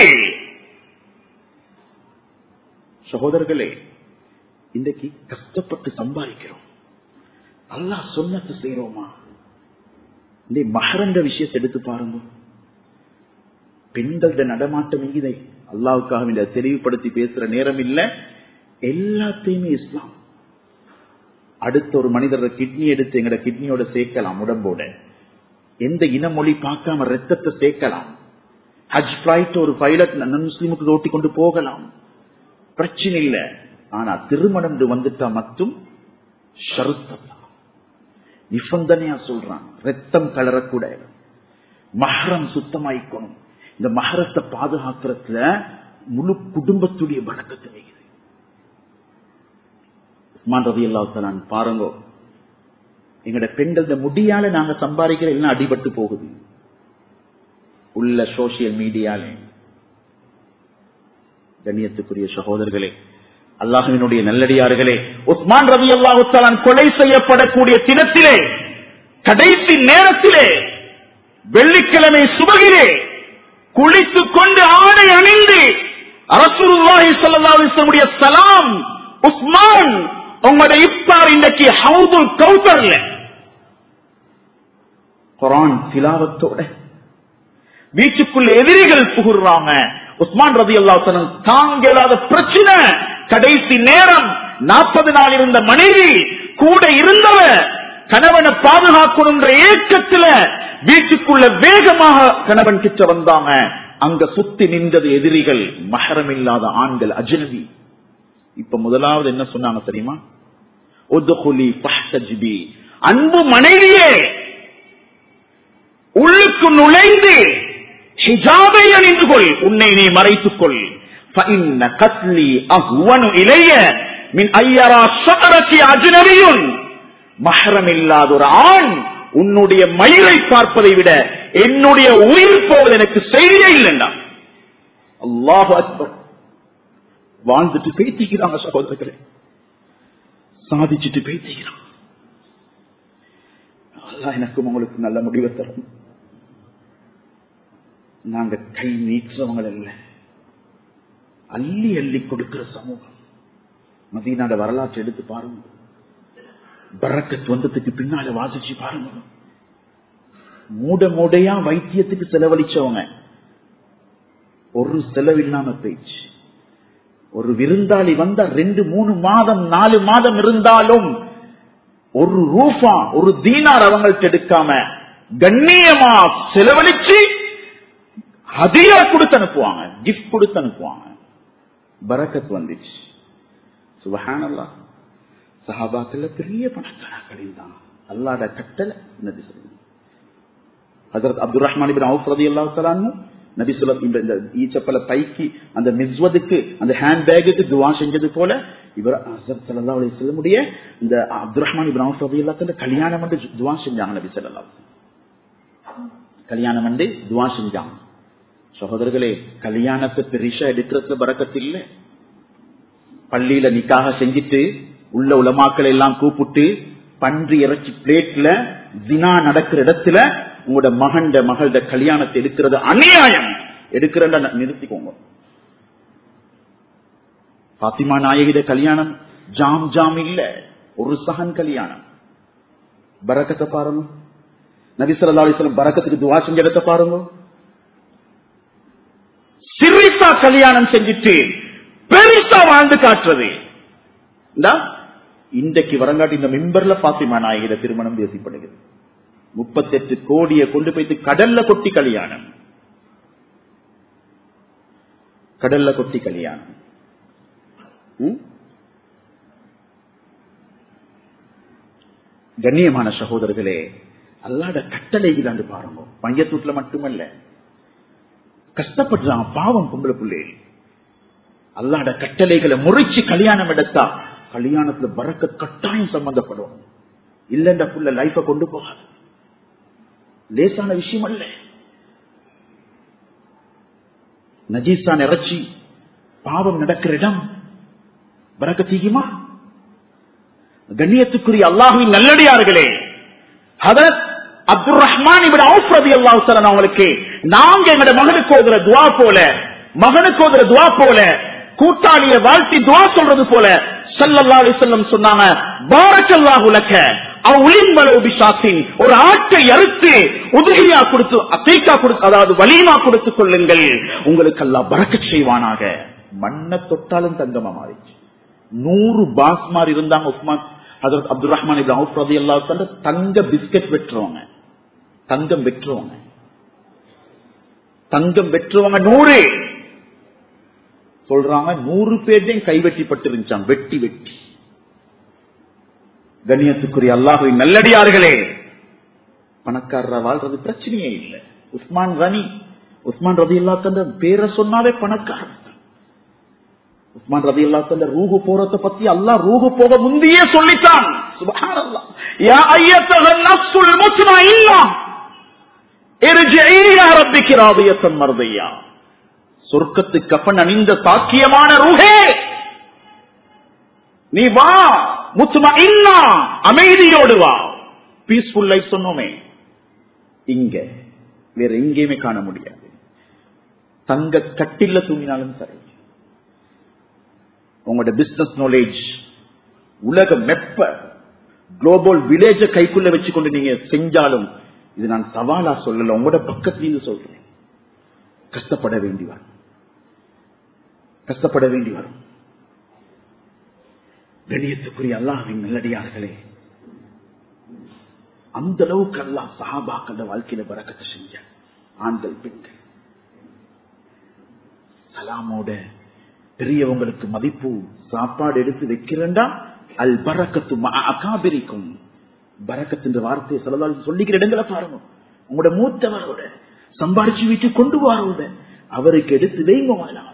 சகோதரர்களே இன்றைக்கு கஷ்டப்பட்டு சம்பாதிக்கிறோம் அல்லாஹ் சொன்னது செய்யறோமா இந்த மகரந்த விஷயத்தை எடுத்து பாருங்க பெண்களோட நடமாட்டம் இதை அல்லாவுக்காக இந்த தெளிவுபடுத்தி பேசுற நேரம் இல்ல எல்லாத்தையுமே இஸ்லாம் அடுத்த ஒரு மனிதர் கிட்னி எடுத்து எங்கட கிட்னியோட சேர்க்கலாம் உடம்போட எந்த இனமொழி பார்க்காம ரத்தத்தை சேர்க்கலாம் ஹஜ் பிளைட் ஒரு பைலட் நன் முஸ்லீமுக்கு ஓட்டி கொண்டு போகலாம் பிரச்சனை இல்ல ஆனா திருமணம் வந்துட்டா மட்டும் ஷருத்தம் நிபந்தனையா சொல்றான் ரத்தம் கலரக்கூடாது மஹரம் சுத்தமாயிக்கணும் இந்த மஹரத்தை பாதுகாக்கிறதுல முழு குடும்பத்துடைய வழக்கத்தை வைக்குது உஸ்மான் ரவி அல்லாத்தலான் பாருங்க எங்கட பெண்கள் இந்த முடியால நாங்க சம்பாதிக்கிற எல்லாம் அடிபட்டு போகுது உள்ள சோசியல் மீடியால கண்ணியத்துக்குரிய சகோதரர்களே அல்லாஹுவினுடைய நல்லடியார்களே உஸ்மான் ரவி அல்லாஹுத்தாலான் கொலை செய்யப்படக்கூடிய தினத்திலே கடைசி நேரத்திலே வெள்ளிக்கிழமை சுபகிலே குளித்துக் கொண்டு ஆடை அணிந்து அரசுல்லாஹி சல்லாஹுடைய சலாம் உஸ்மான் உங்களோட இப்பார் இன்றைக்கு ஹவுதுல் கௌதர்ல குரான் திலாவத்தோட வீச்சுக்குள்ள எதிரிகள் புகுறாங்க உஸ்மான் ரதி அல்லாத்தனம் தாங்க இயலாத பிரச்சனை கடைசி நேரம் நாற்பது நாள் இருந்த மனைவி கூட இருந்தவ கணவனை பாதுகாக்கணுன்ற ஏக்கத்துல வீட்டுக்குள்ள வேகமாக கணவன் கிட்ட வந்தாங்க அங்க சுத்தி நின்றது எதிரிகள் மகரம் இல்லாத ஆண்கள் அஜனவி இப்ப முதலாவது என்ன சொன்னாங்க தெரியுமா ஒதுகுலி பஹ்தஜ்பி அன்பு மனைவியே உள்ளுக்கு நுழைந்து ஹிஜாபை அணிந்து கொள் உன்னை நீ மறைத்துக் கொள் فإن قتلي أهون إلي من أن يرى شعرك أجنبي மஹரம் இல்லாத ஒரு ஆண் உன்னுடைய மயிரை பார்ப்பதை விட என்னுடைய உயிர் போவது எனக்கு செய்தியே இல்லைண்டா அல்லாஹ் அக்பர் வாழ்ந்துட்டு பேத்திக்கிறாங்க சகோதரர்களே சாதிச்சுட்டு பேத்திக்கிறான் அல்லாஹ் எனக்கும் உங்களுக்கு நல்ல முடிவை தரும் நாங்க கை நீக்கிறவங்க இல்ல அள்ளி அள்ளி கொடுக்கிற சமூகம் மதீனாட வரலாற்றை எடுத்து பாருங்க பறக்கத் வந்ததுக்கு பின்னால வாசிச்சு பாருங்க மூட மூடையா வைத்தியத்துக்கு செலவழிச்சவங்க ஒரு செலவில்லாம போயிடுச்சு ஒரு விருந்தாளி வந்தா ரெண்டு மூணு மாதம் நாலு மாதம் இருந்தாலும் ஒரு ரூபா ஒரு தீனார் அவங்கள்ட்ட எடுக்காம கண்ணியமா செலவழிச்சு அதிக கொடுத்து அனுப்புவாங்க கிஃப்ட் கொடுத்து அனுப்புவாங்க பரக்கத் வந்துச்சு சுபஹானல்லா சஹாபாக்கள் பெரிய பணக்காரர்கள் தான் அல்லாட கட்டளை நபி சொல்லுங்க ஹசரத் அப்துல் ரஹ்மான் இபின் அவுஃப் ரதி அல்லாஹ் நபி சொல்ல இந்த இந்த ஈச்சப்பல பைக்கு அந்த மிஸ்வதுக்கு அந்த ஹேண்ட் பேக்குக்கு துவா செஞ்சது போல இவர் ஹசரத் சல்லா அலி சொல்லமுடைய இந்த அப்துல் ரஹ்மான் இபின் அவுஃப் ரதி அல்லாஹ் கல்யாணம் வந்து துவா செஞ்சாங்க நபி சொல்லா கல்யாணம் வந்து துவா செஞ்சாங்க சகோதரர்களே கல்யாணத்தை பெரிசா எடுக்கிறதுல பறக்கத்து இல்ல பள்ளியில நிக்காக செஞ்சுட்டு உள்ள உலமாக்கள் எல்லாம் கூப்பிட்டு பன்றி இறைச்சி பிளேட்ல தினா நடக்கிற இடத்துல உங்களோட மகண்ட மகளோட கல்யாணத்தை எடுக்கிறது அநியாயம் எடுக்கிறத நிறுத்திக்கோங்க பாத்திமா நாயகிட கல்யாணம் ஜாம் ஜாம் இல்ல ஒரு சகன் கல்யாணம் பரக்கத்தை பாருங்க நபிசல்லா அலிஸ்லம் பரக்கத்துக்கு துவா செஞ்ச இடத்தை பாருங்க சிறிசா கல்யாணம் செஞ்சுட்டு பெருசா வாழ்ந்து காட்டுறது இன்றைக்கு வரங்காட்டி இந்த மிம்பர்ல பாத்திமா நாயகிட திருமணம் பேசப்படுகிறது முப்பத்தெட்டு கோடியை கொண்டு போயிட்டு கடல்ல கொட்டி கல்யாணம் கடல்ல கொட்டி கல்யாணம் கண்ணியமான சகோதரர்களே அல்லாட கட்டளை இதாண்டு பாருங்க மையத்தூட்ல மட்டுமல்ல கஷ்டப்படுறான் பாவம் பொம்பளை பிள்ளை அல்லாட கட்டளைகளை முறைச்சு கல்யாணம் எடுத்தா கல்யாணத்துல பறக்க கட்டாயம் சம்பந்தப்படும் இல்லைன்ற புள்ள லைஃப கொண்டு போகாது லேசான விஷயம் அல்ல நஜீசான் இறைச்சி பாவம் நடக்கிற இடம் பறக்க தீகுமா கண்ணியத்துக்குரிய அல்லாஹுவின் நல்லடியார்களே ஹதரத் அப்துல் ரஹ்மான் இப்படி அவுஃப் ரதி அல்லாஹ் அவங்களுக்கு நாங்க எங்களோட மகனுக்கு ஓதுற துவா போல மகனுக்கு ஓதுற துவா போல கூட்டாளிய வாழ்த்தி துவா சொல்றது போல சல்லல்லா அலிசல்லம் சொன்னாங்க பாரக்கல்லாஹு லக்க ஒரு ஆட்டை அறுத்து உதவியா கொடுத்து அத்தைக்கா கொடுத்து அதாவது வலிமா கொடுத்துக் கொள்ளுங்கள் உங்களுக்கு எல்லாம் பறக்க செய்வானாக மண்ணை தொட்டாலும் தங்கமா மாறிச்சு நூறு பாஸ்மார் இருந்தாங்க உஸ்மான் ஹசரத் அப்துல் ரஹ்மான் அவுஃப் ரதி அல்லா தங்க பிஸ்கட் வெட்டுறவங்க தங்கம் வெற்றுவாங்க தங்கம் வெற்றுவாங்க நூறு சொல்றாங்க நூறு பேர்டையும் கைவெட்டிப்பட்டு இருந்துச்சான் வெட்டி வெட்டி கண்ணியத்துக்குரிய அல்லாஹுவின் நல்லடியார்களே பணக்காரரா வாழ்றது பிரச்சனையே இல்லை உஸ்மான் கனி உஸ்மான் ரதி அல்லா தந்த பேரை சொன்னாவே பணக்காரன் உஸ்மான் ரதி அல்லா தந்த ரூஹு போறத பத்தி அல்லாஹ் ரூஹு போக முந்தையே சொல்லித்தான் சுபஹானல்லாஹ் யா அய்யத்தஹ நஃப்ஸுல் முத்மஇன்னா இர்ஜிஇ இலா ரப்பிகி ராதியத்தன் மர்தியா சொர்க்கத்து கப்பன் அணிந்த சாக்கியமான ரூஹே நீ வா முத்துமா அமைதியோடு வா பீஸ்ஃபுல் லைஃப் சொன்னோமே இங்க வேற எங்கேயுமே காண முடியாது தங்க கட்டில தூங்கினாலும் சரி உங்களோட பிசினஸ் நாலேஜ் உலக மெப்ப குளோபல் வில்லேஜ கைக்குள்ள வச்சுக்கொண்டு நீங்க செஞ்சாலும் இது நான் சவாலா சொல்லல உங்களோட பக்கத்திலிருந்து சொல்றேன் கஷ்டப்பட வேண்டி வரும் கஷ்டப்பட வேண்டி வரும் கணியத்துக்குரிய அல்லாஹின் நல்லடியார்களே அந்த அளவுக்கு அல்லாஹ் சஹாபாக்கள் வாழ்க்கையில பறக்கத்தை செஞ்ச ஆண்கள் பெண்கள் சலாமோட பெரியவங்களுக்கு மதிப்பு சாப்பாடு எடுத்து வைக்கிறேன்டா அல் பறக்கத்து அகாபிரிக்கும் பறக்கத்து என்ற வார்த்தையை சொல்லலாம் சொல்லிக்கிற இடங்களை பாருங்க உங்களோட மூத்தவரோட சம்பாரிச்சு வீட்டு கொண்டு வாரோட அவருக்கு எடுத்து வைங்க வாழாது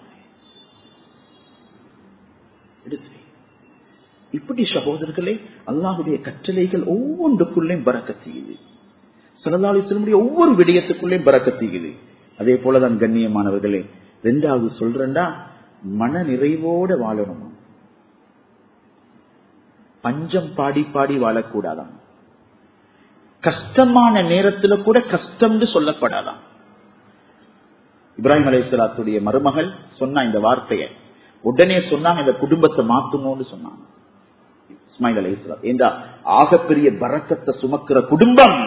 எடுத்து வை. இப்படி சகோதரர்களே அல்லாஹுடைய கட்டளைகள் ஒவ்வொன்றுக்குள்ளேயும் பறக்கத்தீகுது சலதாலி செல்லுடைய ஒவ்வொரு விடயத்துக்குள்ளேயும் பறக்கத்தீகுது அதே போலதான் கண்ணியமானவர்களே ரெண்டாவது சொல்றேன்டா மன நிறைவோட வாழணும் பஞ்சம் பாடி பாடி வாழக்கூடாதாம் கஷ்டமான நேரத்துல கூட கஷ்டம்னு சொல்லப்படாதாம் இப்ராஹிம் அலைசலாத்துடைய மருமகள் சொன்னா இந்த வார்த்தையை உடனே சொன்னாங்க இந்த குடும்பத்தை மாத்துமோன்னு சொன்னாங்க இஸ்மாயில் அலைசலாம் ஏண்டா ஆகப்பெரிய பறக்கத்தை சுமக்கிற குடும்பம்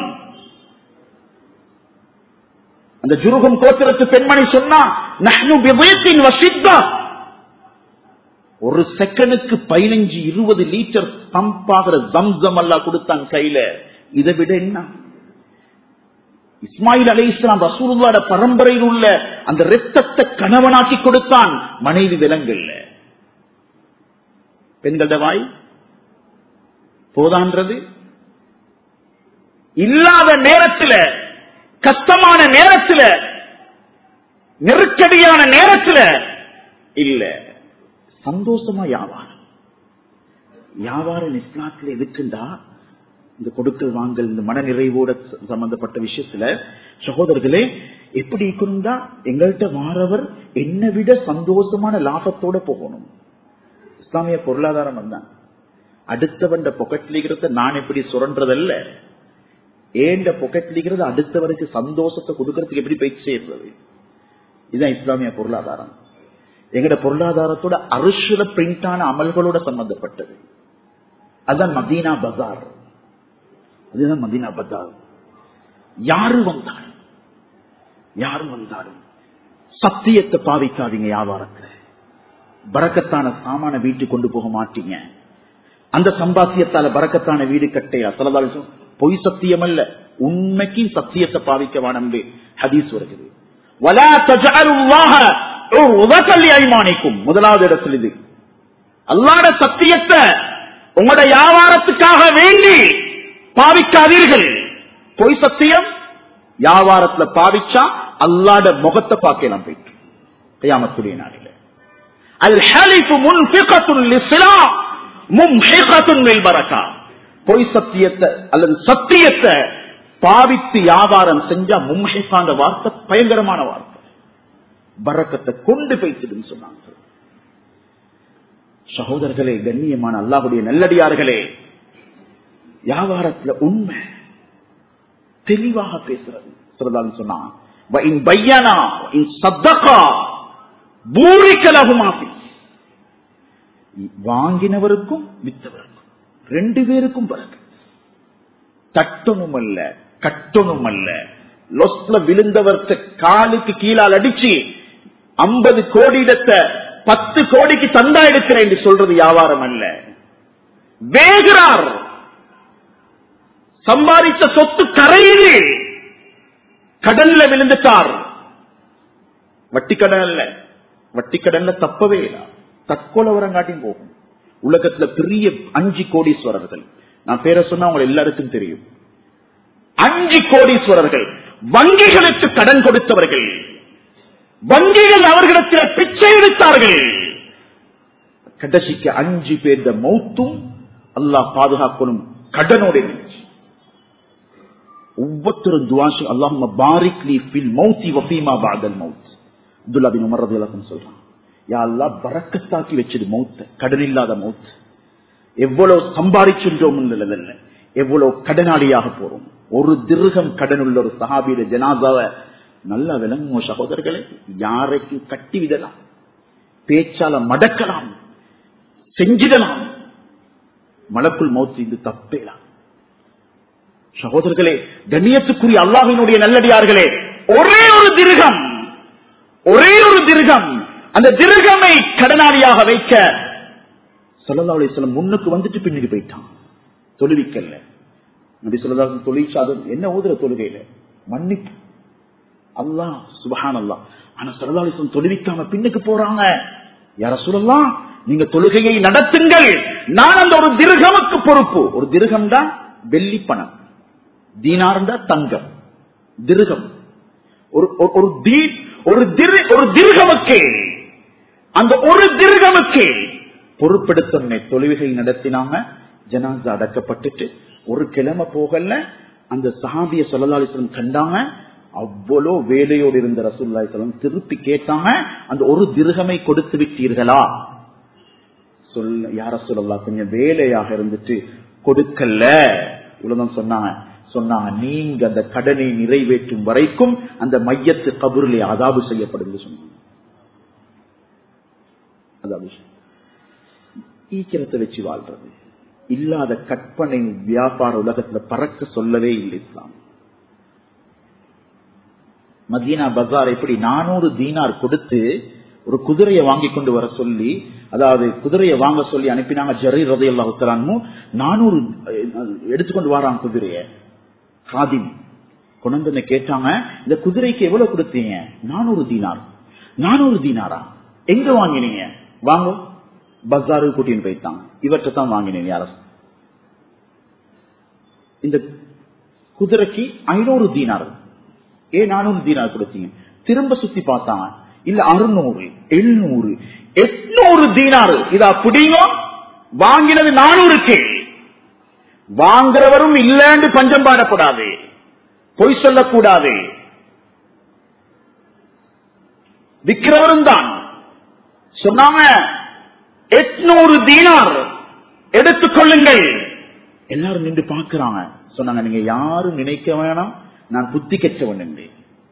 அந்த ஜுருகம் கோத்திரத்து பெண்மணி சொன்னா நஹ்னு பிதைத்தின் வசித்தா ஒரு செகண்டுக்கு பதினஞ்சு இருபது லிட்டர் பம்ப் ஆகிற ஜம்சம் எல்லாம் கொடுத்தாங்க கையில இதை விட என்ன இஸ்மாயில் அலை இஸ்லாம் ரசூலுல்லாட பரம்பரையில் உள்ள அந்த ரத்தத்தை கணவனாக்கி கொடுத்தான் மனைவி விலங்கல்ல பெண்கள வாய் போதான்றது இல்லாத நேரத்தில் கஷ்டமான நேரத்தில் நெருக்கடியான நேரத்தில் இல்ல சந்தோஷமா வியாபாரம் வியாபாரம் இஸ்லாத்தில் எதுக்குண்டா இந்த கொடுக்கல் வாங்கல் இந்த மனநிறைவோட சம்பந்தப்பட்ட விஷயத்துல சகோதரர்களே எப்படி இருக்கணும்டா எங்கள்கிட்ட வாரவர் என்னை விட சந்தோஷமான லாபத்தோட போகணும் இஸ்லாமிய பொருளாதாரம் வந்தான் அடுத்தவன் பொக்கெட்லிக்கிறத நான் எப்படி சுரன்றதல்ல ஏண்ட பொக்கெட்லிக்கிறது அடுத்தவருக்கு சந்தோஷத்தை கொடுக்கறதுக்கு எப்படி பயிற்சி செய்யறது இதுதான் இஸ்லாமிய பொருளாதாரம் எங்கட பொருளாதாரத்தோட அரிசுல பிரிண்டான அமல்களோட சம்பந்தப்பட்டது அதுதான் மதீனா பஜார் அதுதான் மதீனா பஜார் யாரு வந்தாலும் யாரு வந்தாலும் சத்தியத்தை பாவிக்காதீங்க வியாபாரத்துல பறக்கத்தான சாமான வீட்டுக்கு கொண்டு போக மாட்டீங்க அந்த சம்பாத்தியத்தால பறக்கத்தான வீடு கட்டையா சிலதாலும் பொய் சத்தியம் அல்ல உண்மைக்கு சத்தியத்தை பாவிக்க வானம்பே ஹதீஸ் வருகிறது வலா தஜஅலுல்லாஹ உதகல் ஐமானிக்கும் முதலாவது இடத்தில் இது அல்லாட சத்தியத்தை உங்களோட வியாபாரத்துக்காக வேண்டி பாவிக்காதீர்கள் பொய் சத்தியம் வியாபாரத்துல பாவிச்சா அல்லாட முகத்தை பார்க்கலாம் போயிட்டு கையாமத்துடைய நாளில அல் ஹலிஃபு முன்ஃபிகத்துன் லிஸ்லாம் மும்ஹிகத்துன் லில் பரக்கா பொய் சத்தியத்தை அல்லது சத்தியத்தை பாவித்து வியாபாரம் செஞ்சா மும்ஹிகான வார்த்தை பயங்கரமான வார்த்தை பறக்கத்தை கொண்டு போய்த்துடும் சொன்னாங்க சகோதரர்களே கண்ணியமான அல்லாஹுடைய நல்லடியார்களே வியாபாரத்துல உண்மை தெளிவாக பேசுறது சொல்றதான்னு சொன்னா பையனா சத்தகா பூரிக்கலகுமாசி வாங்கினவருக்கும் வித்தவருக்கும் ரெண்டு பேருக்கும் பறக்க தட்டணும் அல்ல கட்டணும் அல்ல லொஸ்ல விழுந்தவர்த்த காலுக்கு கீழால் அடிச்சு ஐம்பது கோடியிடத்தை பத்து கோடிக்கு தந்தா எடுக்கிறேன் என்று சொல்றது வியாபாரம் அல்ல வேகிறார் சம்பாதித்த சொத்து கரையிலே கடல்ல விழுந்துட்டார் வட்டி கடன் அல்ல வட்டி கடன்ல தப்பவே இல்லை தற்கொலை வரங்காட்டியும் போகும் உலகத்துல பெரிய அஞ்சு கோடீஸ்வரர்கள் நான் பேரை சொன்னா அவங்க எல்லாருக்கும் தெரியும் அஞ்சு கோடீஸ்வரர்கள் வங்கிகளுக்கு கடன் கொடுத்தவர்கள் வங்கிகள் அவர்களிடத்தில் பிச்சை எடுத்தார்கள் கடைசிக்கு அஞ்சு பேர் மௌத்தும் அல்லாஹ் பாதுகாக்கணும் கடனோட இருந்துச்சு ஒவ்வொருத்தரும் துவாசி அல்லாஹ் பாரிக் லீ ஃபில் மௌத்தி வஃபீமா பாதல் மௌத் அப்துல்லா பின் உமர் ரலியல்லாஹு சொல்றான் யா அல்லாஹ் பரக்கத்தாக்கி வச்சது மௌத் கடன் இல்லாத மௌத் எவ்வளவு சம்பாதிச்சுட்டோம் இல்ல எவ்வளவு கடனாளியாக போறோம் ஒரு திருகம் கடன் உள்ள ஒரு சஹாபியில ஜனாதாவை நல்லா விளங்குவோம் சகோதரர்களே யாரைக்கும் கட்டி விடலாம் பேச்சால மடக்கலாம் செஞ்சிடலாம் மலக்குள் மௌத்து இது தப்பேலாம் சகோதரர்களே கண்ணியத்துக்குரிய அல்லாஹினுடைய நல்லடியார்களே ஒரே ஒரு திருகம் ஒரே ஒரு திருகம் அந்த திருகமை கடனாளியாக வைக்க சொல்லல்லா அலிஸ்லாம் முன்னுக்கு வந்துட்டு பின்னுக்கு போயிட்டான் தொழுவிக்கல்ல நபி சொல்லதா தொழிற்சாதம் என்ன ஓதுற தொழுகையில மன்னிப்பு அல்லாஹ் சுபஹான் அல்லாஹ் ஆனா சொல்லல்லா அலிஸ்லாம் தொழுவிக்காம பின்னுக்கு போறாங்க யார சொல்லலாம் நீங்க தொழுகையை நடத்துங்கள் நான் அந்த ஒரு திருகமுக்கு பொறுப்பு ஒரு திருகம் தான் வெள்ளி பணம் தீனார்ந்த தங்கம் திருகம் ஒரு ஒரு- ஒரு தீ- ஒரு திரு- ஒரு திருகமுக்கு அந்த ஒரு திருகமுக்கு பொறுப்பெடுத்தோன்னே தொழுகை நடத்தினாங்க ஜனாசா அடக்கப்பட்டுட்டு ஒரு கிழமை போகல அந்த சஹாபிய சொல்லலாலிசலம் கண்டாங்க அவ்வளோ வேலையோடு இருந்த ரசூல்லாசலம் திருப்பி கேட்டாங்க அந்த ஒரு திருகமை கொடுத்து விட்டீர்களா சொல்ல யார சொல்லலாம் கொஞ்சம் வேலையாக இருந்துட்டு கொடுக்கல இவ்வளவுதான் சொன்னாங்க சொன்னாங்க நீங்க அந்த கடனை நிறைவேற்றும் வரைக்கும் அந்த மையத்து கபூரிலே அதாபு செய்யப்படுது சொன்னாங்க அதாபு செய்ய- ஈக்கிரத்தை வச்சு வாழ்றது இல்லாத கற்பனை வியாபார உலகத்துல பறக்க சொல்லவே இல்லை இஸ்லாம் மதீனா பஜார் எப்படி நானூறு தீனார் கொடுத்து ஒரு குதிரையை வாங்கி கொண்டு வர சொல்லி அதாவது குதிரையை வாங்க சொல்லி அனுப்பினாங்க ஜரி ரதையல்லா உத்தரான்னு நானூறு அஹ், எடுத்துக்கொண்டு வரான் குதிரைய காதிம் கொண்டு வந்து கேட்டாங்க இந்த குதிரைக்கு எவ்வளவு கொடுத்தீங்க நானூறு தீனார் நானூறு தீனாரா எங்க வாங்கினீங்க வாங்க பஜாருக்கு கூட்டின்னு போயிட்டாங்க இவற்றை தான் வாங்கினீங்க யார இந்த குதிரைக்கு ஐநூறு தீனார் ஏன் நானூறு தீனார் கொடுத்தீங்க திரும்ப சுத்தி பார்த்தாங்க இல்ல அறுநூறு எழுநூறு எட்நூறு தீனார் இதா பிடிங்க வாங்கினது நானூறுக்கு வாங்குறவரும் இல்லன்னு பஞ்சம் பாடக்கூடாது பொய் சொல்லக்கூடாது விற்கிறவரும் தான் சொன்னாங்க எட்நூறு தீனார் எடுத்துக்கொள்ளுங்கள் எல்லாரும் நின்று பார்க்கிறாங்க சொன்னாங்க நீங்க யாரும் நினைக்க வேணாம் நான் புத்தி கெச்சவன் என்று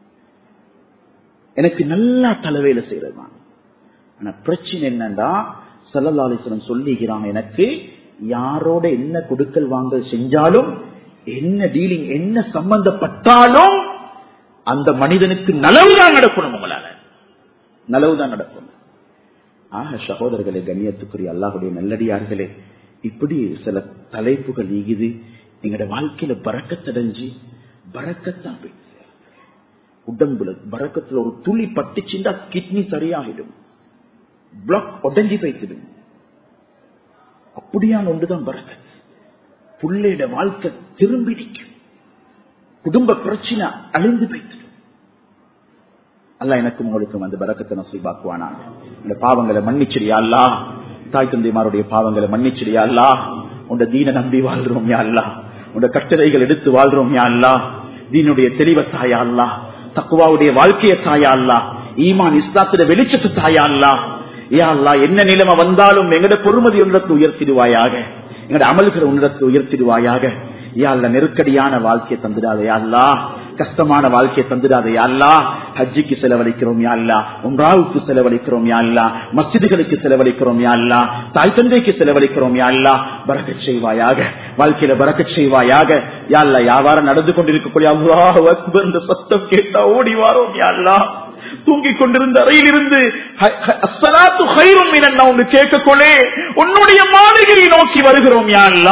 எனக்கு நல்லா தலைவேல செய்யறதுதான் ஆனா பிரச்சனை என்னன்னா செல்லலாலேஸ்வரன் சொல்லிக்கிறாங்க எனக்கு யாரோட என்ன கொடுக்கல் வாங்கல் செஞ்சாலும் என்ன டீலிங் என்ன சம்பந்தப்பட்டாலும் அந்த மனிதனுக்கு நலவுதான் நடக்கணும் உங்களால நலவுதான் நடக்கணும் ஆக சகோதரர்களே கண்ணியத்துக்குரிய அல்லாஹுடைய நல்லடியார்களே இப்படி சில தலைப்புகள் ஈகுது எங்களோட வாழ்க்கையில பறக்கத்தடைஞ்சு பறக்கத்தான் போயிடுச்சு உடம்புல பறக்கத்துல ஒரு துளி பட்டுச்சுண்டா கிட்னி சரியாகிடும் பிளாக் உடஞ்சி போய்த்திடும் அப்படியான ஒன்றுதான் பறக்கத் புள்ளையோட வாழ்க்கை திரும்பி நிற்கும் குடும்ப பிரச்சனை அழிந்து போய்த்திடும் அல்ல எனக்கும் உங்களுக்கும் அந்த பறக்கத்தை நசீபாக்குவானா இந்த பாவங்களை மன்னிச்சிடியா அல்லா தாய் தந்தைமாருடைய பாவங்களை மன்னிச்சிடியா அல்லா உண்ட தீன நம்பி வாழ்றோம் யா அல்லா உண்ட கட்டளைகள் எடுத்து வாழ்றோம் யா அல்லா தீனுடைய தெளிவ தாயா அல்லா தக்குவாவுடைய வாழ்க்கைய தாயா அல்லா ஈமான் இஸ்லாத்திட வெளிச்சத்து தாயா அல்லா யா அல்லா என்ன நிலைமை வந்தாலும் எங்கட பொறுமதி உன்னிடத்து உயர்த்திடுவாயாக எங்கட அமல்கிற உன்னிடத்து உயர்த்திடுவாயாக யா அல்லா நெருக்கடியான வாழ்க்கையை தந்துடாதே யா அல்லா கஷ்டமான வாழ்க்கையை தந்துடாதே யா அல்லா ஹஜ்ஜிக்கு செலவழிக்கிறோம் யா அல்லா உம்ராவுக்கு செலவழிக்கிறோம் யா அல்லா மஸ்ஜிதுகளுக்கு செலவழிக்கிறோம் யா அல்லா தாய் தந்தைக்கு செலவழிக்கிறோம் யா அல்லா பறக்கச் செய்வாயாக வாழ்க்கையில பறக்கச் செய்வாயாக யா அல்லா வியாபாரம் நடந்து கொண்டிருக்கக்கூடிய அல்லாஹ் அக்பர் இந்த சத்தம் கேட்டா ஓடி வாரோம் யா அல்லா தூங்கிக் கொண்டிருந்த அறையிலிருந்து ஹ- ஹ- அஸ்ஸலாத்து கைரும் மினன்னா ஒன்று கேட்கக்கொள்ளே உன்னுடைய மாளிகையை நோக்கி வருகிறோம் யா அல்லா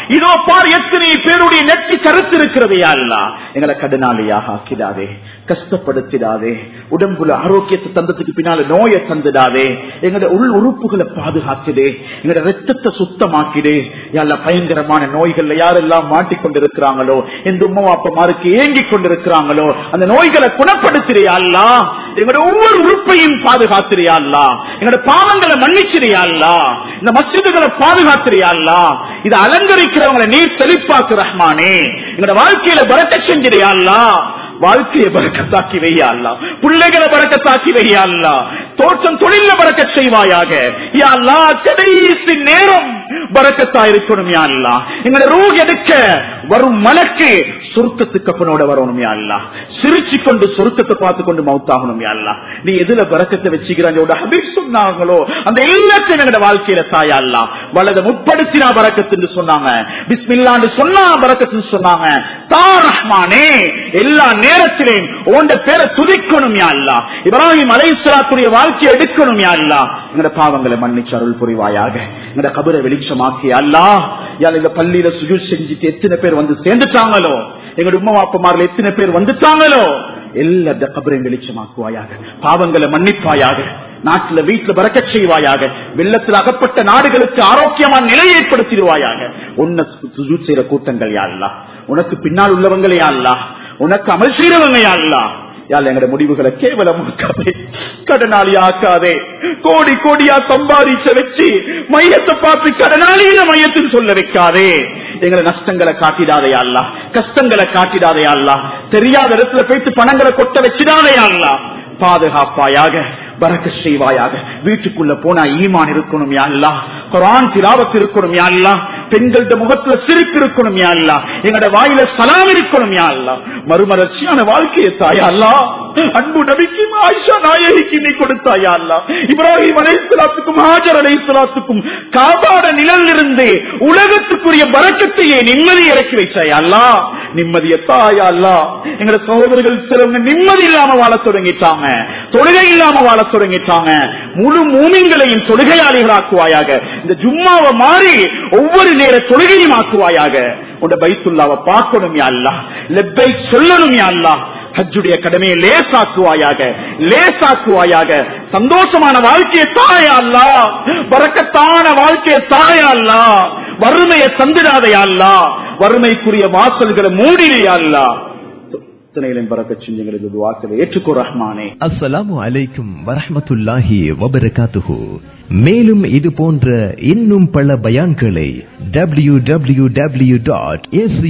இதோ பார் எத்தனை பேருடைய நெற்றி கருத்து இருக்கிறது யா அல்லாஹ் எங்களை கடனாளியாக ஆக்கிடாதே கஷ்டப்படுத்திடாதே உடம்புல ஆரோக்கியத்தை தந்ததுக்கு பின்னால நோயை தந்துடாதே எங்களோட உள் உறுப்புகளை பாதுகாக்குதே எங்களோட ரத்தத்தை சுத்தமாக்கிடு யாழ்ல பயங்கரமான நோய்கள்ல யாரெல்லாம் மாட்டிக்கொண்டிருக்கிறாங்களோ எந்த உம்மா அப்பமாருக்கு ஏங்கிக் கொண்டிருக்கிறாங்களோ அந்த நோய்களை குணப்படுத்துறியா அல்லா எங்களோட ஒவ்வொரு உறுப்பையும் பாதுகாத்துறியா அல்லா எங்களோட பாவங்களை மன்னிச்சிரியா அல்லா இந்த மசிதுகளை பாதுகாத்துறியா அல்லா இதை அலங்கரிக்கிறவங்களை நீர் செழிப்பாக்கு ரஹ்மானே எங்களோட வாழ்க்கையில பறக்க செஞ்சிரியா அல்லா வாழ்க்கையை பறக்கத்தாக்கி வையா அல்லா பிள்ளைகளை பறக்கத்தாக்கி வையா அல்லா தோற்றம் தொழில பறக்க செய்வாயாக யா அல்லா கடைசி நேரம் பறக்கத்தா இருக்கணும் யா அல்லா எங்களோட ரூ எடுக்க வரும் மலக்கு சொர்க்கத்துக்கு அப்பனோட வரணும் யா அல்லா சிரிச்சு கொண்டு சொர்க்கத்தை பார்த்து கொண்டு மவுத்தாகணும் யா அல்லா நீ எதுல பறக்கத்தை வச்சுக்கிறாங்க ஹபீப் சொன்னாங்களோ அந்த எல்லாத்தையும் எங்களோட வாழ்க்கையில தாயா அல்லா வலத முற்படுத்தினா பறக்கத்துன்னு சொன்னாங்க பிஸ்மில்லான்னு சொன்னா பறக்கத்துன்னு சொன்னாங்க தா ரஹ்மானே எல்லா நேரத்திலையும் உண்ட பேரை துதிக்கணும் யா அல்லா இப்ராஹிம் அலைசலாத்துடைய வாழ்க்கையை எடுக்கணும் யா அல்லா எங்கட பாவங்களை மன்னிச்சு அருள் புரிவாயாக எங்கட கபரை வெளிச்சமாக்கி அல்லா யார் இந்த பள்ளியில சுஜு செஞ்சுட்டு எத்தனை பேர் வந்து சேர்ந்துட்டாங்களோ எங்க உமா அப்பமாரில் எத்தனை பேர் வந்துட்டாங்களோ எல்லா கபரையும் வெளிச்சமாக்குவாயாக பாவங்களை மன்னிப்பாயாக நாட்டுல வீட்டுல பறக்க செய்வாயாக வெள்ளத்தில் அகப்பட்ட நாடுகளுக்கு ஆரோக்கியமான நிலை ஏற்படுத்திடுவாயாக உன்னை சுஜூத் செய்யற கூட்டங்கள் யாழ்லா உனக்கு பின்னால் உள்ளவங்களே யாழ்லா உனக்கு அமல் செய்யறவங்க யாழ்லா யாழ் எங்கட முடிவுகளை கேவலமாக்காதே கடனாளி ஆக்காதே கோடி கோடியா சம்பாதிச்ச வச்சு மையத்தை பார்த்து கடனாளியில மையத்தில் சொல்ல வைக்காதே எங்களை நஷ்டங்களை காட்டிடாதையா அல்ல கஷ்டங்களை காட்டிடாதையா அல்ல தெரியாத இடத்துல போயிட்டு பணங்களை கொட்ட வச்சிடாதையா அல்ல பாதுகாப்பாயாக பறக்க செய்வாயாக வீட்டுக்குள்ள போனா ஈமான் இருக்கணும் யாழ்லா குரான் திலாவத்து இருக்கணும் யாழ்லா பெண்கள்ட முகத்துல சிரிப்பு இருக்கணும் யாழ்லா எங்கட வாயில சலாம் இருக்கணும் யாழ்லா மறுமலர்ச்சியான வாழ்க்கையை தாயல்லா அன்பு நபிக்கு ஆயிஷா நாயகிக்கு நீ கொடுத்தாயா அல்லா இப்ராஹிம் அலைசலாத்துக்கும் ஹாஜர் அலைசலாத்துக்கும் காபாட நிழல் இருந்து உலகத்துக்குரிய பறக்கத்தையே நிம்மதி இறக்கி வைச்சாயா அல்லா நிம்மதிய தாயா அல்லா எங்கட சகோதரர்கள் சிலவங்க நிம்மதி இல்லாம வாழ தொடங்கிட்டாங்க தொழுகை இல்லாம வாழ தொடங்கிட்டாங்க முழு மூமிங்களையும் தொழுகையாளிகளாக்குவாயாக இந்த ஜும்மாவை மாறி ஒவ்வொரு நேர தொழுகையும் ஆக்குவாயாக உண்ட பைத்துல்லாவை பார்க்கணும் அல்லா லெப்பை சொல்லணும் அல்லா ஹஜ்ஜுடைய கடமையை லேசாக்குவாயாக லேசாக்குவாயாக சந்தோஷமான வாழ்க்கையை தாயா அல்லா பறக்கத்தான வாழ்க்கையை தாயா அல்லா வறுமையை தந்திடாதையா அல்லா வறுமைக்குரிய வாசல்களை மூடிலையா அல்லா இத்தனையிலும் பறக்க செஞ்சங்களுக்கு துவாக்களை ஏற்றுக்கோ ரஹ்மானே அஸ்ஸலாமு அலைக்கும் வரஹ்மத்துல்லாஹி வபரகாத்துஹு மேலும் இது போன்ற இன்னும் பல பயான்களை W W W dot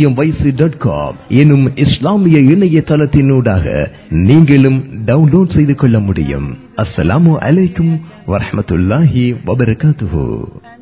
dot com எனும் இஸ்லாமிய இணையதளத்தினூடாக நீங்களும் டவுன்லோட் செய்து கொள்ள முடியும் அஸ்ஸலாமு அலைக்கும் வரஹ்மத்துல்லாஹி வபரகாத்துஹு